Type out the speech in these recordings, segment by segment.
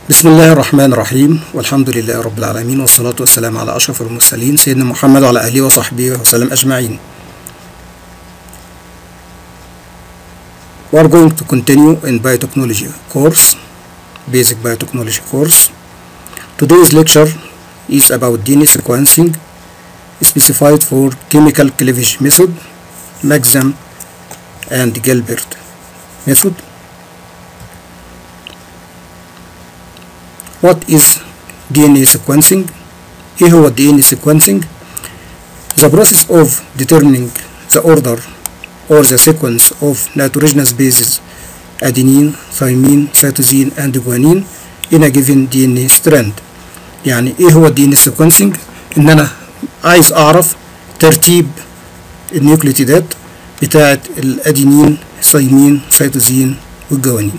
بسم الله الرحمن الرحيم والحمد لله رب العالمين والصلاة والسلام على أشرف المرسلين سيدنا محمد وعلى آله وصحبه وسلم أجمعين We are going to continue in biotechnology course, basic biotechnology course. Today's lecture is about DNA sequencing specified for chemical cleavage method, Maxam and Gilbert method. What is DNA sequencing? ايه هو DNA sequencing? The process of determining the order or the sequence of nitrogenous bases adenine, thymine, cytosine and guanine in a given DNA strand. يعني ايه هو DNA sequencing؟ ان انا عايز اعرف ترتيب النيوكليتيدات بتاعة الادينين، ثايمين، سيتوزين والجوانين.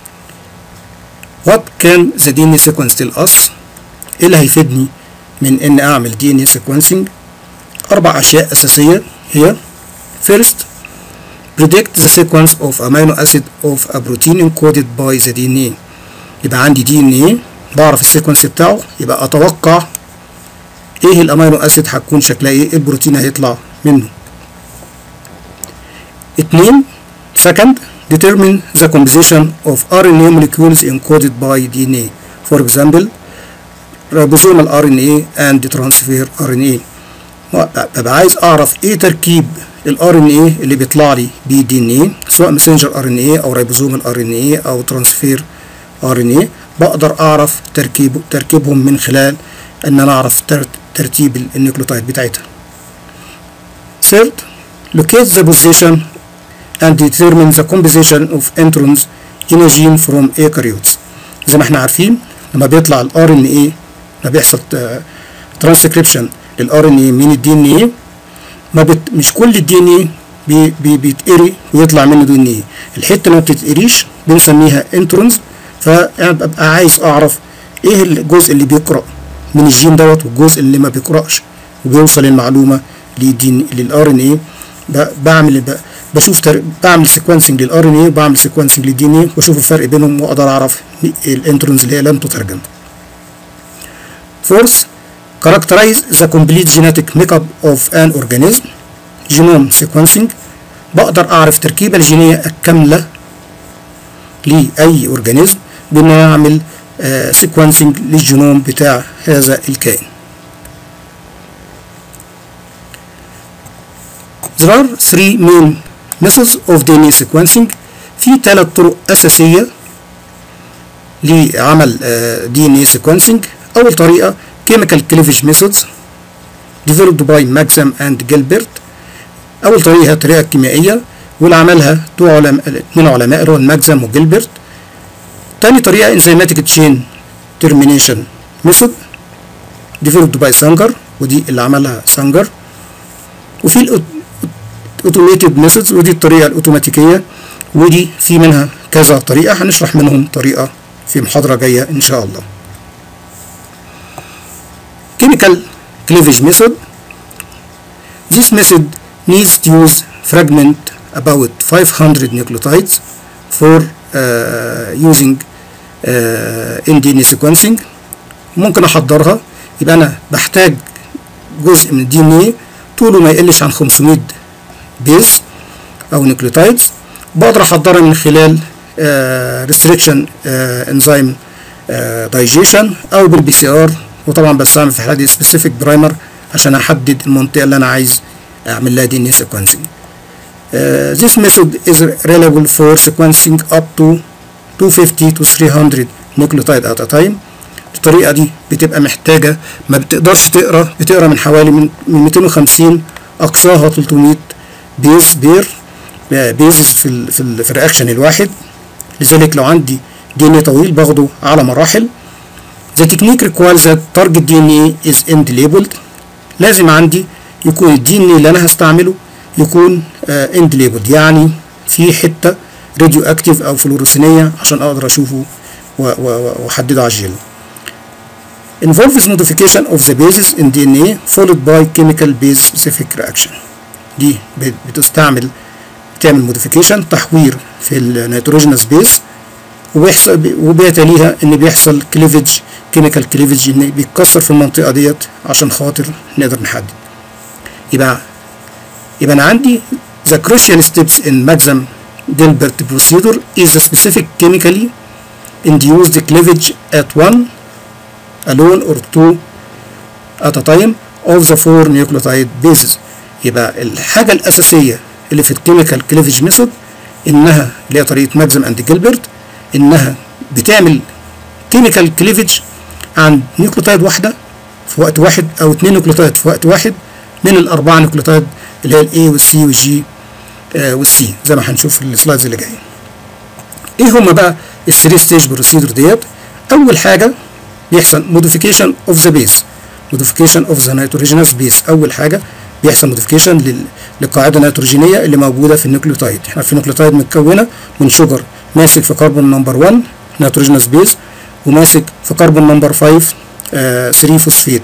What can the DNA sequence tell us؟ ايه اللي هيفيدني من ان اعمل DNA sequencing؟ اربع اشياء اساسية هي first predict the sequence of amino acid of a protein encoded by the DNA يبقى عندي DNA بعرف السيكونس بتاعه يبقى اتوقع ايه الامينو اسيد هتكون شكلها ايه البروتين هيطلع منه اتنين second determine the composition of RNA molecules encoded by DNA for example ribosomal RNA and transfer RNA ببقى عايز اعرف ايه تركيب الار ان ايه اللي بيطلع لي بيه دي ان ايه سواء ماسنجر ار ان ايه او ريبوزومال ار ان ايه او ترانسفير ار ان ايه بقدر اعرف تركيب تركيبهم من خلال ان انا اعرف ترتيب النيوكليوتايد بتاعتها third locate the position and determine the composition of introns in a gene from eukaryotes زي ما احنا عارفين لما بيطلع الار ان ايه لما بيحصل ترانسكريبشن للار ان ايه من الدي ان ايه ما بت... مش كل الدي ان ايه بي... بي... بيتقري ويطلع منه دي ان ايه الحته اللي ما بتتقريش بنسميها انترونز فببقى عايز اعرف ايه الجزء اللي بيقرا من الجين دوت والجزء اللي ما بيقراش وبيوصل المعلومه للدي للار ان ايه بعمل ب... بشوف تر... بعمل سيكونسنج للار ان ايه وبعمل سيكونسنج للدي ان ايه واشوف الفرق بينهم واقدر اعرف الانترونز اللي هي لم تترجم فورث characterize the complete genetic makeup of an organism genome sequencing بقدر اعرف التركيبه الجينيه الكامله لاي اورجانيزم بان انا اعمل سيكونسنج للجينوم بتاع هذا الكائن There are three main methods of DNA sequencing في ثلاث طرق أساسية لعمل DNA sequencing أول طريقة chemical cleavage methods developed by Maxam and Gilbert أول طريقة طريقة كيميائية واللي عملها تو علماء اثنين علماء اللي هو ماكسام وجيلبرت تاني طريقة enzymatic chain termination method developed by سانجر ودي اللي عملها سانجر وفي الاوتوميتد methods ودي الطريقة الأوتوماتيكية ودي في منها كذا طريقة هنشرح منهم طريقة في محاضرة جاية إن شاء الله chemical cleavage method. This method needs to use fragment about 500 nucleotides for uh, using uh, in DNA sequencing. ممكن احضرها يبقى انا بحتاج جزء من الدي ان ايه طوله ما يقلش عن 500 بيز او نيوكليوتايدز بقدر احضرها من خلال ريستريكشن انزيم دايجيشن او بالبي سي ار وطبعا بستعمل في الحاله دي سبيسيفيك برايمر عشان احدد المنطقه اللي انا عايز اعمل لها دي ان سيكونسنج this method is reliable for sequencing up to 250 to 300 nucleotide at a time الطريقه دي بتبقى محتاجه ما بتقدرش تقرا بتقرا من حوالي من 250 اقصاها 300 بيز بير بيزز في ال في, ال في الرياكشن الواحد لذلك لو عندي دي ان طويل باخده على مراحل The technique requires that target DNA is end labeled لازم عندي يكون الدي ان اللي انا هستعمله يكون end labeled يعني في حته راديو اكتيف او فلوروسينيه عشان اقدر اشوفه واحدده على الجيل. involves modification of the bases in DNA followed by chemical base specific reaction. دي بتستعمل تعمل modification تحوير في النيتروجينوس بيز وبيحصل وبيتليها ان بيحصل كليفج كيميكال كليفج ان بيتكسر في المنطقه ديت عشان خاطر نقدر نحدد يبقى يبقى انا عندي the crucial steps in Maxam Dilbert procedure is a specific chemically induced cleavage at one alone or two at a time of the four nucleotide bases يبقى الحاجة الأساسية اللي في الكيميكال كليفج ميثود إنها اللي هي طريقة ماكزم أند جيلبرت إنها بتعمل كيميكال كليفج عن نيوكليوتايد واحدة في وقت واحد أو اتنين نيوكليوتايد في وقت واحد من الأربعة نيوكليوتايد اللي هي الاي والسي والجي آه والسي زي ما هنشوف في السلايدز اللي جايه. ايه هما بقى الثري ستيج بروسيدور ديت؟ أول حاجة بيحصل موديفيكيشن اوف ذا بيس موديفيكيشن اوف ذا نيتروجينوس بيس أول حاجة بيحصل موديفيكيشن للقاعدة النيتروجينية اللي موجودة في النيوكليوتايد، احنا في النيوكليوتايد متكونة من شجر ماسك في كربون نمبر 1 نيتروجينوس بيس وماسك في كربون نمبر 5 3 فوسفيت.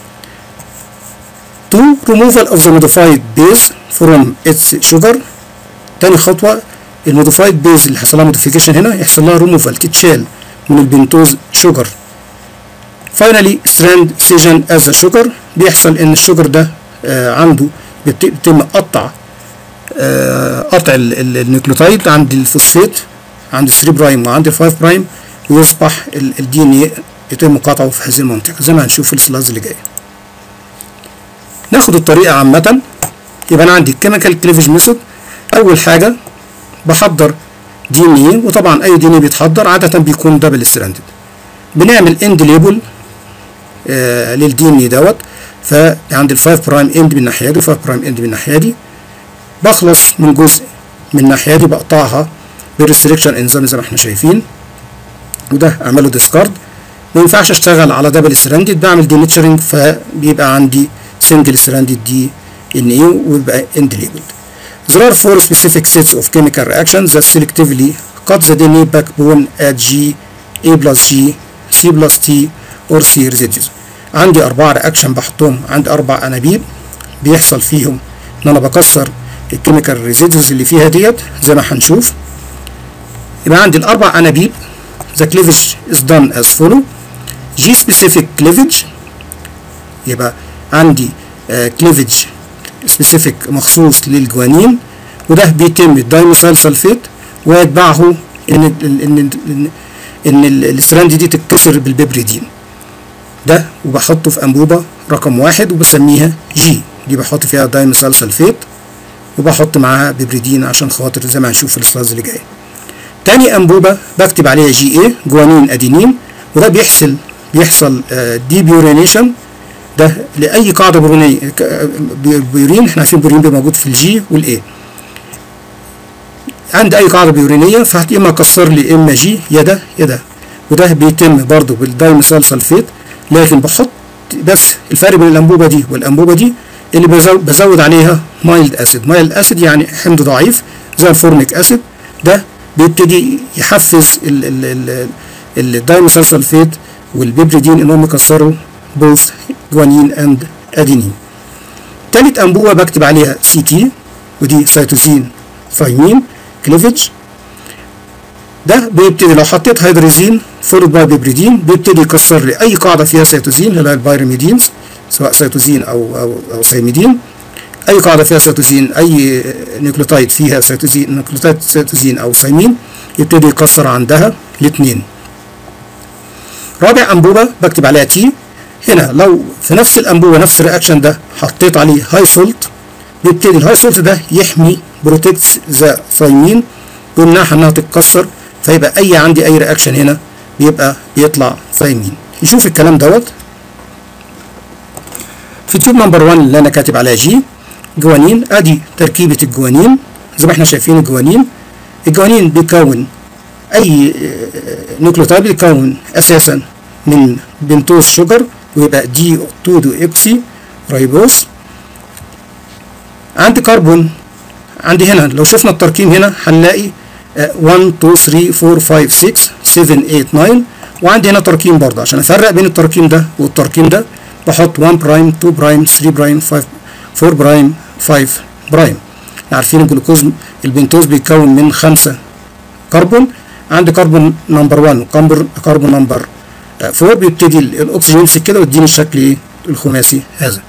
to removal of the modified base from its sugar تاني خطوة الموديفايد بيز اللي حصل لها موديفيكيشن هنا يحصل لها ريموفال تتشال من البنتوز شوجر فاينلي ستراند سيجن از شوجر بيحصل ان الشوجر ده آه عنده بيتم قطع آه قطع النيوكليوتايد عند الفوسفيت عند 3 برايم وعند 5 برايم ويصبح الدي ان ايه يتم قطعه في هذه المنطقة زي ما هنشوف في السلايدز اللي جايه ناخد الطريقة عامة يبقى أنا عندي الكيميكال كليفج ميثود أول حاجة بحضر دي ان ايه وطبعا أي دي ان ايه بيتحضر عادة بيكون دبل ستراندد بنعمل اند ليبل آه للدي ان ايه دوت فعند ال 5 برايم اند من الناحية دي 5 برايم اند من الناحية دي بخلص من جزء من الناحية دي بقطعها بالريستريكشن انزيم زي ما احنا شايفين وده اعمله ديسكارد ما ينفعش اشتغل على دبل ستراندد بعمل دينيتشرنج فبيبقى عندي single stranded DNA ويبقى end labeled. There are four specific sets of chemical reactions that selectively cut the DNA backbone at G, A plus G, C plus T or C residues. عندي أربعة رياكشن بحطهم عند أربع أنابيب بيحصل فيهم إن أنا بكسر الكيميكال ريزيدوز اللي فيها ديت زي ما هنشوف. يبقى عندي الأربع أنابيب the cleavage is done as follow G specific cleavage يبقى عندي كليفج سبيسيفيك مخصوص للجوانين وده بيتم الدايميثايل سلفيت ويتبعه ان ان ان, إن الستراند دي تتكسر بالببريدين ده وبحطه في انبوبه رقم واحد وبسميها جي دي بحط فيها دايميثايل سلفيت وبحط معاها ببريدين عشان خاطر زي ما هنشوف في السلايدز اللي جايه تاني انبوبه بكتب عليها جي اي جوانين ادينين وده بيحصل بيحصل دي بيورينيشن ده لاي قاعده برونيه بيورين احنا عارفين بيورين بيبقى موجود في الجي والاي عند اي قاعده بيورينيه فهت اما اكسر لي اما جي يا ده يا ده وده بيتم برضه بالدايميثايل سلفيت لكن بحط بس الفرق بين الانبوبه دي والانبوبه دي اللي بزود, بزود عليها مايلد اسيد مايلد اسيد يعني حمض ضعيف زي الفورميك اسيد ده بيبتدي يحفز الدايميثايل سلفيت والبيبريدين انهم يكسروا بوث جوانين اند ادينين تالت انبوبه بكتب عليها سي تي ودي سيتوزين ثايمين كليفج ده بيبتدي لو حطيت هيدروزين فولد باي بيبريدين بيبتدي يكسر لي اي قاعده فيها سيتوزين اللي هي البايرميدينز سواء سيتوزين او او او سيميدين اي قاعده فيها سيتوزين اي نيوكليوتايد فيها سيتوزين نيوكليوتايد سيتوزين او ثايمين يبتدي يكسر عندها الاثنين رابع انبوبه بكتب عليها تي هنا لو في نفس الانبوبه نفس الرياكشن ده حطيت عليه هاي سولت بيبتدي الهاي سولت ده يحمي بروتكتس ذا ثايمين بيمنعها انها تتكسر فيبقى اي عندي اي رياكشن هنا بيبقى بيطلع ثايمين نشوف الكلام دوت في تيوب نمبر 1 اللي انا كاتب عليها جي جوانين ادي تركيبه الجوانين زي ما احنا شايفين الجوانين الجوانين بيكون اي نيوكليوتايد بيكون اساسا من بنتوز شوجر ويبقى دي 2 دو اكسي رايبوز عندي كربون عندي هنا لو شفنا التركيب هنا هنلاقي 1 2 3 4 5 6 7 8 9 وعندي هنا تركيب برضه عشان افرق بين التركيب ده والتركيب ده بحط 1 برايم 2 برايم 3 برايم 5 4 برايم 5 برايم عارفين الجلوكوز البنتوز بيتكون من 5 كربون عند كربون نمبر 1 وكربون كربون نمبر 4 بيبتدي الاكسجين يمسك كده ويديني الشكل ايه الخماسي هذا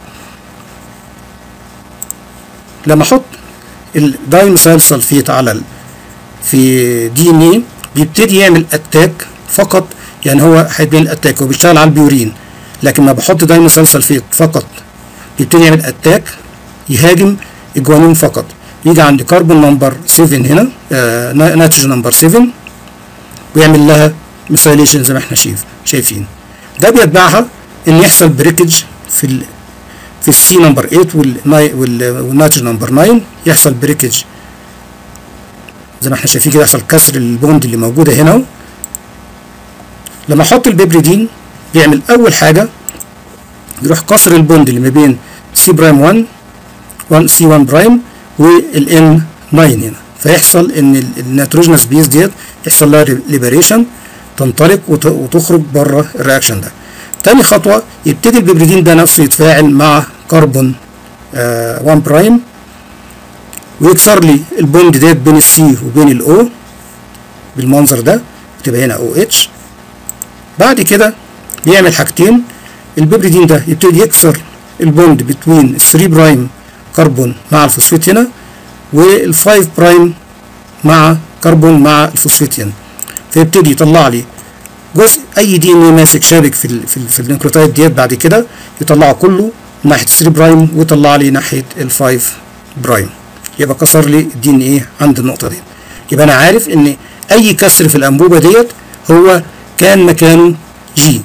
لما احط الدايميثايل سلفيت على ال في دي ان ايه بيبتدي يعمل اتاك فقط يعني هو هيبين الاتاك هو بيشتغل على البيورين لكن ما بحط دايميثايل سلفيت فقط بيبتدي يعمل اتاك يهاجم الجوانين فقط يجي عند كربون نمبر 7 هنا آه نيتروجين نمبر 7 ويعمل لها ميثايليشن زي ما احنا شايف شايفين ده بيتبعها ان يحصل بريكج في ال في السي نمبر 8 والنيتروجين نمبر 9 يحصل بريكج زي ما احنا شايفين كده يحصل كسر البوند اللي موجوده هنا اهو لما احط البيبريدين بيعمل اول حاجه يروح كسر البوند اللي ما بين سي برايم 1 1 سي 1 برايم والان 9 هنا فيحصل ان النيتروجينس بيز ديت يحصل لها ليبريشن تنطلق وتخرج بره الرياكشن ده تاني خطوه يبتدي البيبريدين ده نفسه يتفاعل مع كربون آه 1 برايم ويكسر لي البوند ديت بين السي وبين الاو بالمنظر ده تبقى هنا او اتش بعد كده بيعمل حاجتين البيبريدين ده يبتدي يكسر البوند بين 3 برايم كربون مع الفوسفيت هنا وال5 برايم مع كربون مع الفوسفيت هنا فيبتدي يطلع لي جزء اي دي ان ماسك شابك في ال في, ال في النيوكليوتايد ديت بعد كده يطلعه كله ناحيه 3 برايم ويطلع لي ناحيه ال5 برايم يبقى كسر لي الدي ان ايه عند النقطه دي يبقى انا عارف ان اي كسر في الانبوبه ديت هو كان مكانه جي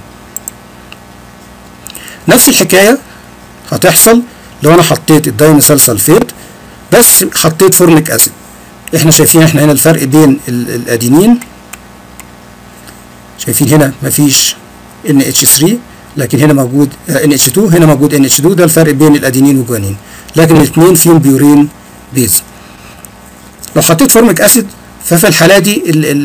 نفس الحكايه هتحصل لو انا حطيت الدايميثايل سلفيت بس حطيت فورميك اسيد احنا شايفين احنا هنا الفرق بين الادينين شايفين هنا مفيش NH3 لكن هنا موجود NH2 هنا موجود NH2 ده الفرق بين الادينين والجوانين لكن الاثنين فيهم بيورين بيز لو حطيت فورميك اسيد ففي الحاله دي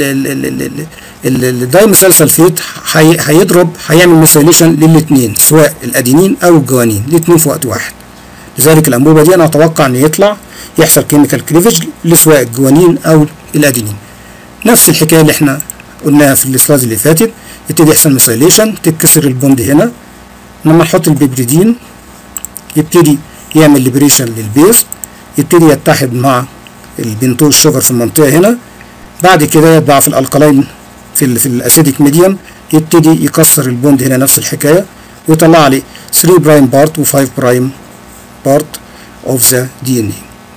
الدايميثايل سلفيت هيضرب هيعمل ميثايليشن للاثنين سواء الادينين او الجوانين الاثنين في وقت واحد لذلك الانبوبه دي انا اتوقع ان يطلع يحصل كيميكال كليفج لسواء الجوانين او الادينين نفس الحكايه اللي احنا قلناها في السلايد اللي فاتت يبتدي يحصل ميثايليشن تتكسر البوند هنا لما نحط البيبريدين يبتدي يعمل ليبريشن للبيز يبتدي يتحد مع البنتول الشجر في المنطقه هنا بعد كده يتبع في الالقلاين في ال في الاسيديك ميديوم يبتدي يكسر البوند هنا نفس الحكايه ويطلع لي 3 برايم بارت و5 برايم بارت اوف ذا دي ان اي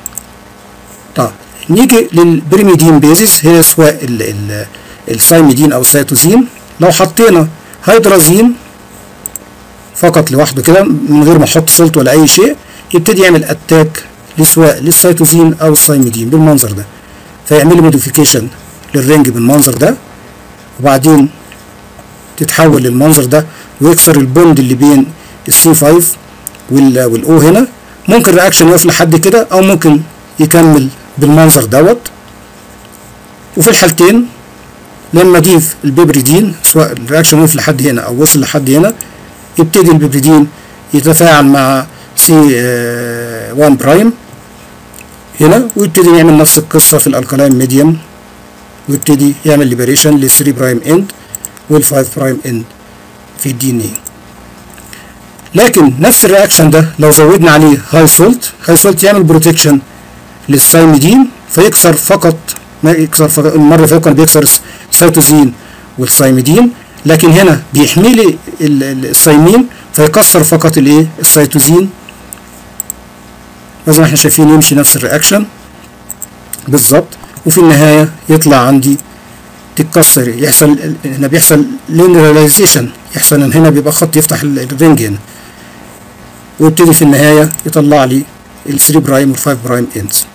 طيب نيجي للبريميدين بيزز هي سواء ال ال السايميدين او السيتوزين لو حطينا هيدرازين فقط لوحده كده من غير ما احط سلط ولا اي شيء يبتدي يعمل اتاك لسواء للسيتوزين او السايميدين بالمنظر ده فيعمل لي موديفيكيشن للرنج بالمنظر ده وبعدين تتحول للمنظر ده ويكسر البوند اللي بين السي 5 والاو هنا ممكن الرياكشن يقف لحد كده او ممكن يكمل بالمنظر دوت وفي الحالتين لما اضيف البيبريدين سواء الرياكشن وقف لحد هنا او وصل لحد هنا يبتدي البيبريدين يتفاعل مع سي 1 برايم هنا ويبتدي يعمل نفس القصة في الالكالاين ميديوم ويبتدي يعمل ليبريشن لل 3 برايم اند وال 5 برايم اند في الدي ان اي لكن نفس الرياكشن ده لو زودنا عليه هاي سولت هاي سولت يعمل بروتكشن للسايميدين فيكسر فقط ما يكسر فقط المره اللي فاتت كان بيكسر السيتوزين والسايميدين لكن هنا بيحمي لي السايمين فيكسر فقط الايه السيتوزين زي ما احنا شايفين يمشي نفس الرياكشن بالظبط وفي النهايه يطلع عندي تتكسر يحصل هنا بيحصل لينراليزيشن يحصل ان هنا بيبقى خط يفتح الرينج هنا ويبتدي في النهايه يطلع لي ال 3 برايم وال 5 برايم اندز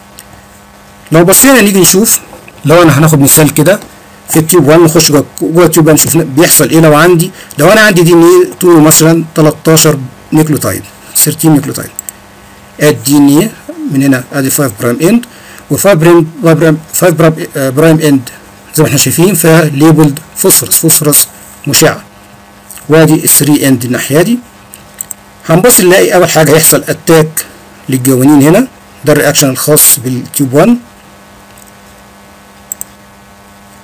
لو بصينا نيجي نشوف لو انا هناخد مثال كده في التيوب 1 نخش جوه التيوب 1 نشوف بيحصل ايه لو عندي لو انا عندي دي ان ايه طوله مثلا 13 نيوكليوتايد 13 نيوكليوتايد اد دي ان ايه من هنا ادي 5 برايم اند و5 برايم 5 برايم اند زي ما احنا شايفين فيها ليبلد فوسفورس فوسفورس مشع وادي ال 3 اند الناحيه دي هنبص نلاقي اول حاجه هيحصل اتاك للجوانين هنا ده الرياكشن الخاص بالتيوب 1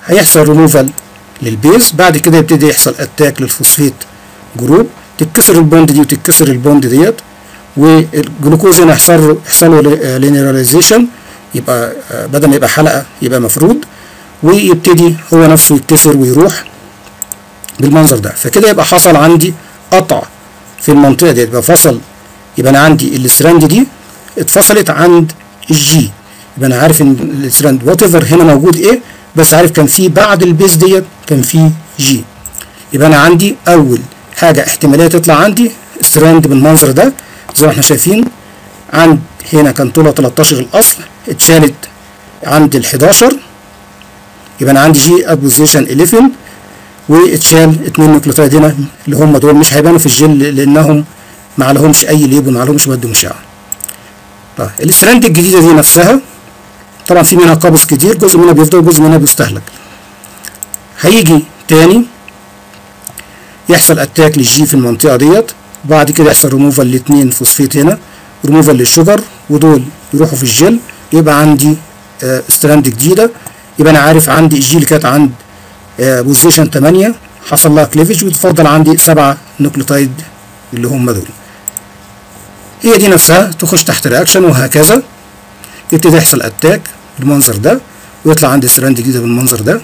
هيحصل ريموفال للبيز بعد كده يبتدي يحصل اتاك للفوسفيت جروب تتكسر البوند دي وتتكسر البوند ديت والجلوكوز هنا يحصل يحصل له لينيراليزيشن يبقى بدل ما يبقى حلقه يبقى مفرود ويبتدي هو نفسه يتكسر ويروح بالمنظر ده فكده يبقى حصل عندي قطع في المنطقه دي يبقى فصل يبقى انا عندي الستراند دي اتفصلت عند الجي يبقى انا عارف ان الستراند وات ايفر هنا موجود ايه بس عارف كان في بعد البيز ديت كان في جي يبقى انا عندي اول حاجه احتماليه تطلع عندي ستراند بالمنظر ده زي ما احنا شايفين عند هنا كان طولها 13 الاصل اتشالت عند ال 11 يبقى انا عندي جي ابوزيشن 11 واتشال اتنين نيوكليوتايد هنا اللي هم دول مش هيبانوا في الجل لانهم ما عليهمش اي ليبل ما عليهمش ماده مشعه طيب الستراند الجديده دي نفسها طبعا في منها قابض كتير جزء منها بيفضل جزء منها بيستهلك هيجي تاني يحصل اتاك للجي في المنطقه ديت وبعد كده يحصل ريموفال لاتنين فوسفيت هنا ريموفال للشجر ودول يروحوا في الجل يبقى عندي آه ستراند جديده يبقى انا عارف عندي الجي اللي كانت عند آه بوزيشن 8 حصل لها كليفج وتفضل عندي سبعة نوكليوتايد اللي هم دول هي دي نفسها تخش تحت رياكشن وهكذا يبتدي يحصل اتاك بالمنظر ده ويطلع عندي ستراند جديده بالمنظر ده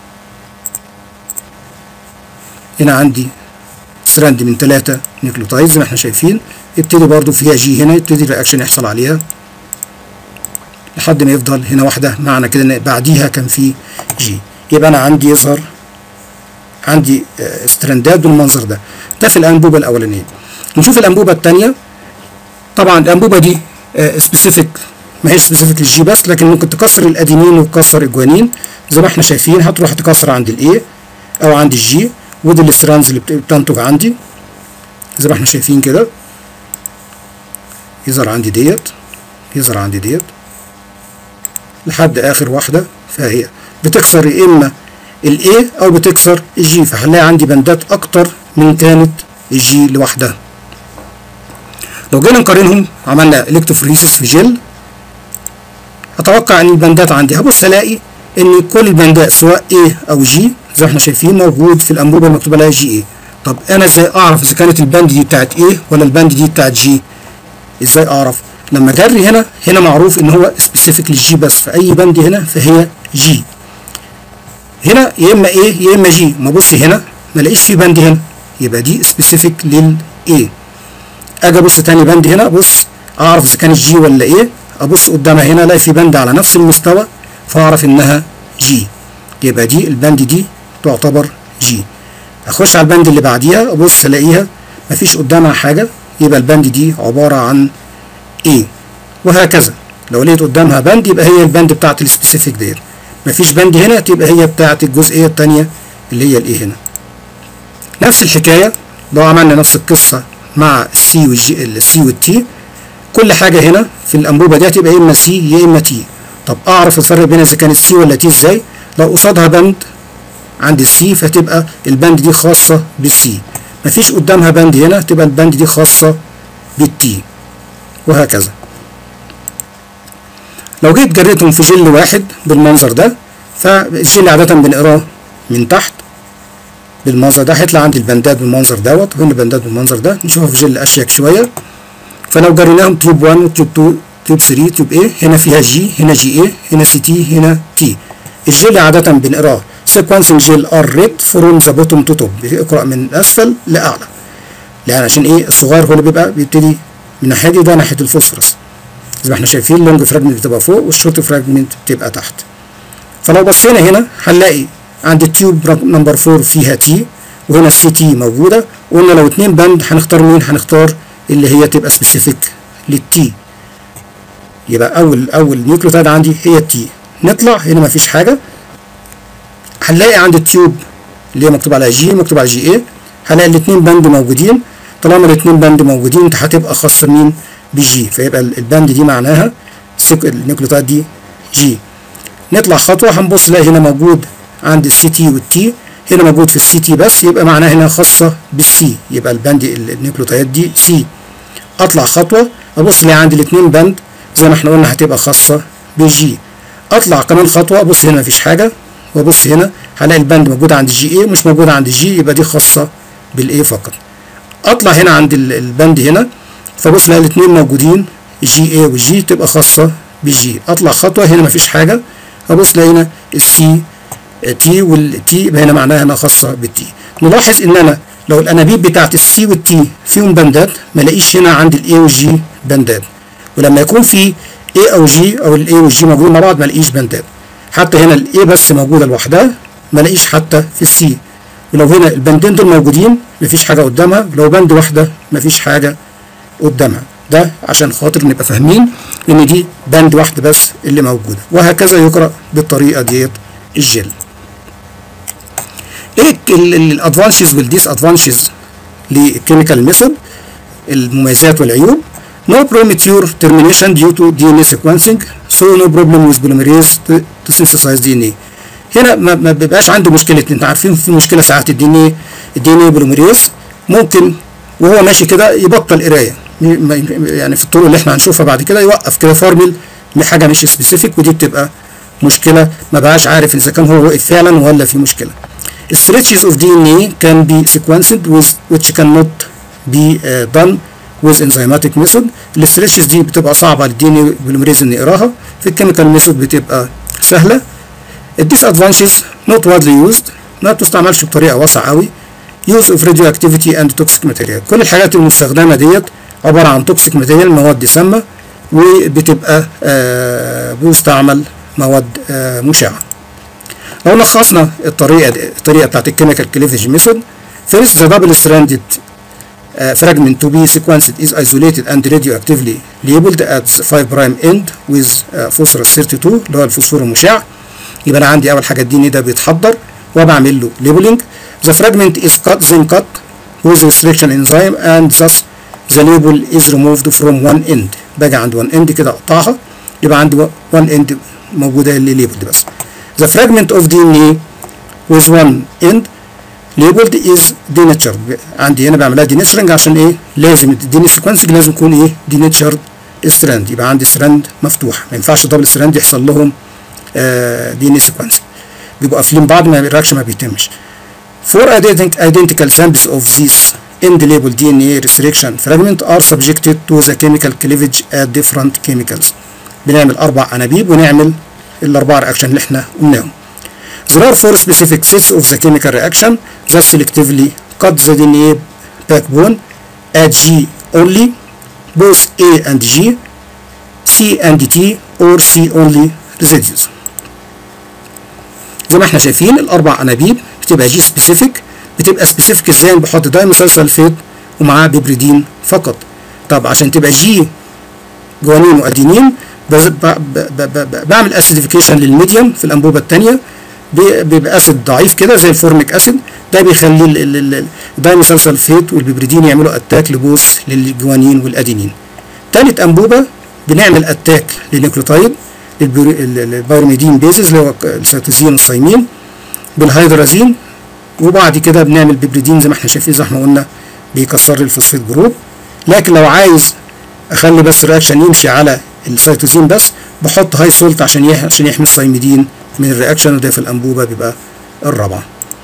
هنا عندي ستراند من ثلاثة نيوكليوتايد زي ما احنا شايفين يبتدي برضو فيها جي هنا يبتدي الرياكشن يحصل عليها لحد ما يفضل هنا واحدة معنى كده ان بعديها كان في جي يبقى انا عندي يظهر عندي ستراندات بالمنظر ده ده في الانبوبة الاولانية نشوف الانبوبة الثانية طبعا الانبوبة دي سبيسيفيك ما هي سبيسيفيك للجي بس لكن ممكن تكسر الادينين وتكسر الجوانين زي ما احنا شايفين هتروح تكسر عند الاي او عند الجي ودي السترانز اللي بتنتج عندي زي ما احنا شايفين كده يظهر عندي ديت يظهر عندي ديت لحد اخر واحده فهي بتكسر يا اما الاي او بتكسر الجي فهنلاقي عندي بندات اكتر من كانت الجي لوحدها لو جينا نقارنهم عملنا الكتروفوريسيس في جل اتوقع ان البندات عندي هبص الاقي ان كل البندات سواء A او G زي ما احنا شايفين موجود في الانبوبه المكتوب عليها جي اي طب انا ازاي اعرف اذا كانت البند دي بتاعت A ولا البند دي بتاعت جي ازاي اعرف لما اجري هنا هنا معروف ان هو سبيسيفيك للجي بس فاي بند هنا فهي جي هنا يا اما A يا اما جي ما ابص هنا ما الاقيش في بند هنا يبقى دي سبيسيفيك لل A اجي ابص تاني بند هنا ابص اعرف اذا كانت جي ولا ايه ابص قدامها هنا الاقي في بند على نفس المستوى فاعرف انها جي يبقى دي البند دي تعتبر جي اخش على البند اللي بعديها ابص الاقيها مفيش قدامها حاجه يبقى البند دي عباره عن ايه وهكذا لو لقيت قدامها بند يبقى هي البند بتاعت السبيسيفيك ديت مفيش بند هنا تبقى هي بتاعت الجزئيه الثانيه اللي هي الايه هنا نفس الحكايه لو عملنا نفس القصه مع السي والجي السي والتي كل حاجه هنا في الانبوبه دي هتبقى يا اما سي يا اما تي طب اعرف الفرق بين اذا كانت سي ولا تي ازاي لو قصادها بند عند السي فتبقى البند دي خاصه بالسي مفيش قدامها بند هنا تبقى البند دي خاصه بالتي وهكذا لو جيت جريتهم في جل واحد بالمنظر ده فالجل عادة بنقراه من تحت بالمنظر ده هيطلع عندي البندات بالمنظر دوت وهنا البندات بالمنظر ده نشوفها في جل اشيك شويه فلو جريناهم تيوب 1 وتيوب 2 تيوب 3 تيوب A هنا فيها جي هنا جي A هنا سي تي هنا تي الجل عادة بنقراه sequencing جل ار ريت فروم ذا بوتوم تو توب بيقرا من اسفل لاعلى لان عشان ايه الصغير هو اللي بيبقى بيبتدي من ناحيه دي ده ناحيه الفوسفورس زي ما احنا شايفين اللونج فراجمنت بتبقى فوق والشورت فراجمنت بتبقى تحت فلو بصينا هنا هنلاقي عند التيوب نمبر 4 فيها تي وهنا السي تي موجوده وقلنا لو اتنين بند هنختار مين هنختار اللي هي تبقى سبيسيفيك للتي يبقى اول اول نيوكليوتايد عندي هي التي نطلع هنا مفيش حاجه هنلاقي عند التيوب اللي هي مكتوب عليها جي مكتوب على جي ايه هنلاقي الاثنين بند موجودين طالما الاثنين بند موجودين انت هتبقى خاصه مين بجي فيبقى البند دي معناها النيوكليوتايد دي جي نطلع خطوه هنبص نلاقي هنا موجود عند السي تي والتي هنا موجود في السي تي بس يبقى معناها هنا خاصه بالسي يبقى البند النيوكليوتايد دي سي اطلع خطوه ابص الاقي عندي الاثنين بند زي ما احنا قلنا هتبقى خاصه بالجي اطلع كمان خطوه ابص هنا مفيش حاجه وابص هنا هلاقي البند موجود عند الجي اي مش موجود عند الجي يبقى دي خاصه بالاي فقط اطلع هنا عند البند هنا فبص الاقي الاثنين موجودين جي اي والجي تبقى خاصه بالجي اطلع خطوه هنا مفيش حاجه ابص الاقي هنا السي تي والتي يبقى هنا معناها انها خاصه بالتي نلاحظ ان انا لو الانابيب بتاعت السي والتي فيهم بندات ما الاقيش هنا عند الاي والجي بندات ولما يكون في اي او جي او الاي والجي موجودين مع بعض ما الاقيش بندات حتى هنا الاي بس موجوده لوحدها ما الاقيش حتى في السي ولو هنا البندين دول موجودين مفيش حاجه قدامها لو بند واحده مفيش حاجه قدامها ده عشان خاطر نبقى فاهمين ان دي بند واحده بس اللي موجوده وهكذا يقرا بالطريقه ديت الجل ايه الادفانتجز والديس ادفانتجز للكيميكال ميثود المميزات والعيوب no premature termination due to DNA sequencing so no problem with polymerase to, to synthesize DNA هنا ما, ما بيبقاش عنده مشكله انت عارفين في مشكله ساعات الدي ان ايه الدي ان ايه بوليمريز ممكن وهو ماشي كده يبطل قرايه يعني في الطرق اللي احنا هنشوفها بعد كده يوقف كده فورمل حاجه مش سبيسيفيك ودي بتبقى مشكله ما بقاش عارف اذا كان هو وقف فعلا ولا في مشكله stretches of DNA can be sequenced with which cannot be uh, done with enzymatic method الاستريتشز دي بتبقى صعبه للدي ان بوليمريز ان يقراها في الكيميكال ميثود بتبقى سهله الديس ادفانتجز نوت وادلي يوزد ما بتستعملش بطريقه واسعه قوي يوز اوف راديو اكتيفيتي اند توكسيك ماتيريال كل الحاجات المستخدمه ديت عباره عن توكسيك ماتيريال مواد سامه وبتبقى آه بيستعمل مواد آه مشعه لو لخصنا الطريقه دي الطريقه بتاعت الكيميكال كليفج ميثود فيرست ذا دبل ستراندد fragment to be sequenced is isolated and radioactively labeled at 5 prime end with uh, phosphorus 32 اللي هو الفوسفور المشع يبقى انا عندي اول حاجه الدي ده بيتحضر وبعمل له labeling the fragment is cut then cut with restriction enzyme and thus the label is removed from one end باجي عند one end كده اقطعها يبقى عندي one end موجوده اللي labeled بس the fragment of DNA with one end labeled is denatured عندي هنا بعملها denaturing عشان ايه لازم الدي سيكونسنج لازم يكون ايه denatured strand يبقى عندي ستراند مفتوح ما ينفعش دبل ستراند يحصل لهم دي ان سيكونسنج بيبقوا قافلين بعض ما الرياكشن ما بيتمش four identical samples of this end label DNA restriction fragment are subjected to the chemical cleavage at different chemicals بنعمل اربع انابيب ونعمل الاربع رياكشن اللي احنا قلناهم There are four specific sets of the chemical reaction that selectively cut the DNA backbone at G only, both A and G, C and T, or C only residues. زي ما احنا شايفين الأربع أنابيب بتبقى جي سبيسيفيك بتبقى سبيسيفيك ازاي بحط دايميثايل سلفيت ومعاه بيبريدين فقط. طب عشان تبقى جي جوانين وأدينين بعمل اسيديفيكيشن للميديوم في الأنبوبة الثانية بيبقى اسيد ضعيف كده زي الفورميك اسيد ده بيخلي الدايميثايل سلفيت والبيبريدين يعملوا اتاك لبوث للجوانين والادينين تالت انبوبه بنعمل اتاك للنيوكليوتايد للبيروميدين بيزز اللي هو السيتوزين والصيمين بالهيدرازين وبعد كده بنعمل بيبريدين زي ما احنا شايفين زي ما احنا قلنا بيكسر لي الفوسفيت جروب لكن لو عايز اخلي بس الرياكشن يمشي على السيتوزين بس بحط هاي سولت عشان عشان يحمي الصيميدين من الرياكشن وده في الانبوبه بيبقى الرابعه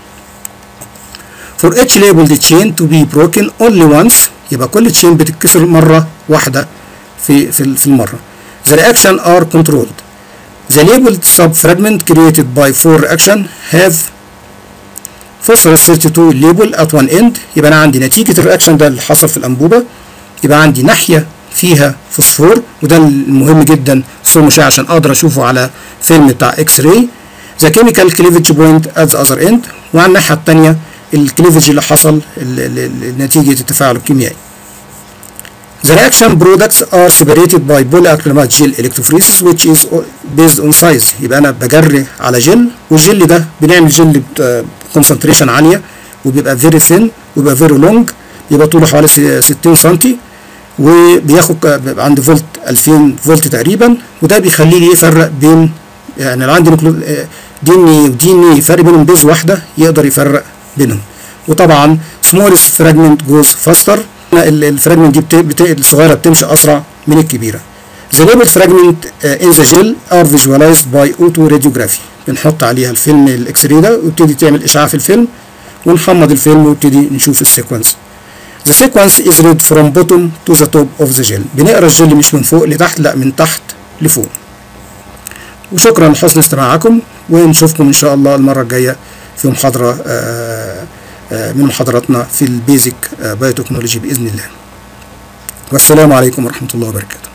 for each labeled chain to be broken only once يبقى كل chain بتتكسر مره واحده في في, في المره the reaction are controlled the labeled subfragment created by four reaction have phosphorus 32 label at one end يبقى انا عندي نتيجه الرياكشن ده اللي حصل في الانبوبه يبقى عندي ناحيه فيها فوسفور وده المهم جدا فوسفور مشع عشان اقدر اشوفه على فيلم بتاع اكس راي ذا كيميكال كليفج بوينت ات ذا اذر اند وعلى الناحيه الثانيه الكليفج اللي حصل نتيجه التفاعل الكيميائي The reaction products are separated by polyacrylamide gel electrophoresis which is based on size يبقى انا بجري على جل والجل ده بنعمل جل كونسنتريشن عاليه وبيبقى فيري ثين وبيبقى فيري لونج يبقى طوله حوالي 60 سم وبياخد عند فولت 2000 فولت تقريبا وده بيخليه لي يفرق بين يعني لو عندي دي ان ودي ان فرق بينهم بيز واحده يقدر يفرق بينهم وطبعا سمولست فراجمنت جوز فاستر الفراجمنت دي بت... بت... الصغيره بتمشي اسرع من الكبيره The label fragment uh, in the gel are visualized by autoradiography بنحط عليها الفيلم الاكس راي ده ويبتدي تعمل اشعاع في الفيلم ونحمض الفيلم ويبتدي نشوف السيكونس The sequence is read from bottom to the top of the gel بنقرا الجل مش من فوق لتحت لا من تحت لفوق وشكرا لحسن استماعكم ونشوفكم ان شاء الله المره الجايه في محاضره آآ آآ من محاضراتنا في البيزك بايوتكنولوجي باذن الله والسلام عليكم ورحمه الله وبركاته